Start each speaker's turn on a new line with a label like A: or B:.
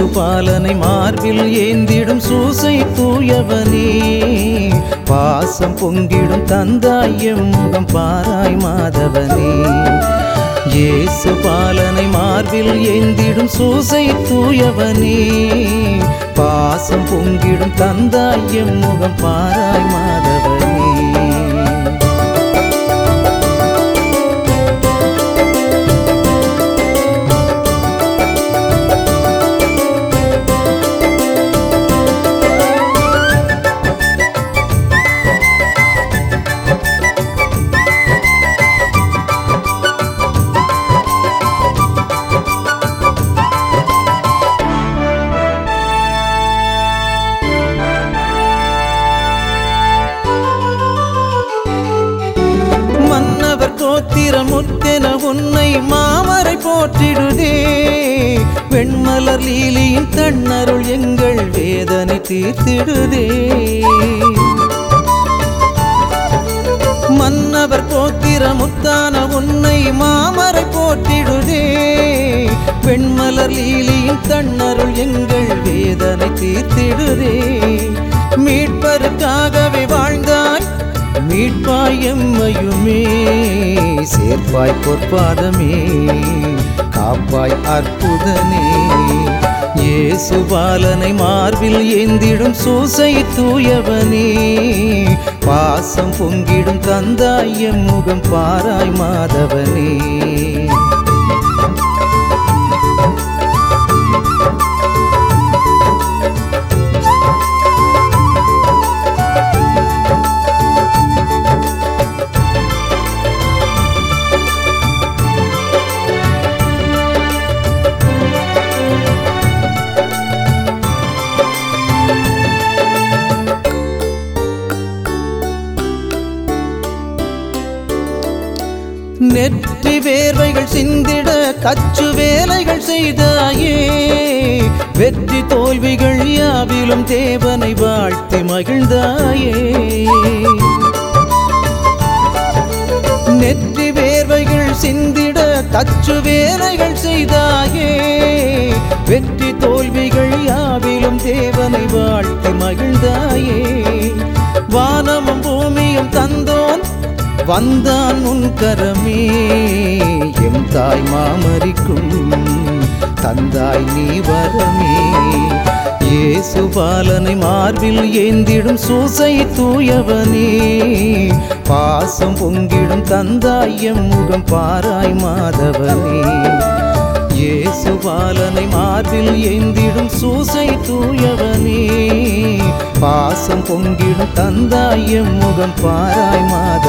A: பாலனை மார்பில் ஏந்திடும் சூசை தூயவனே பாசம் பொங்கிடும் தந்தாயம் முகம் பாராய் மாதவனே இயேசு பாலனை மார்பில் ஏந்திடும் சூசை தூயவனே பாசம் பொங்கிடும் தந்தாயம் முகம் பாராய் மாதவனே மன்னவர் கோத்திரம் முத்தென உன்னை மாமரை போற்றிடுதே வெண்மலர் லீலியின் தன்னருள் எங்கள் வேதனை தீர்த்திடுதே மன்னவர் கோத்திர முத்தான உன்னை மாமரை போற்றிடுதே வெண்மலர் லீலியின் தன்னருள் எங்கள் வேதனை தீர்த்திடுதே மீட்பருக்காகவே வாழ்ந்தாய் மீட்பாய் எம்மையுமே சேர்ப்பாய் பொற்பாதமே காப்பாய் அற்புதனே இயேசு பாலனை மார்பில் ஏந்திடும் சூசை தூயவனே பாசம் பொங்கிடும் தந்தாய் எம் முகம் பாராய் மாதவனே நெற்றி வேர்வைகள் சிந்திட கச்சு வேலைகள் செய்தாயே வெற்றி தோல்விகள் யாவிலும் தேவனை வாழ்த்தி மகிழ்ந்தாயே நெற்றி வேர்வைகள் சிந்திட தச்சு வேலைகள் செய்தாயே வெற்றி தோல்விகள் யாவிலும் தேவனை வாழ்த்தி மகிழ்ந்தாயே வானமும் பூமியும் தந்தோன் வந்தான் உன் கரமே எம் தாய் மாமரிக்கும் தந்தாய் நீ வரமே இயேசு பாலனை மார்பில் ஏந்திடும் சூசை தூயவனே பாசம் பொங்கிடும் தந்தாய் எம் முகம் பாராய் மாதவனே இயேசு பாலனை மார்பில் ஏந்திடும் சூசை தூயவனே பாசம் பொங்கிடும் தந்தாய் எம் முகம் பாராய் மாதவனே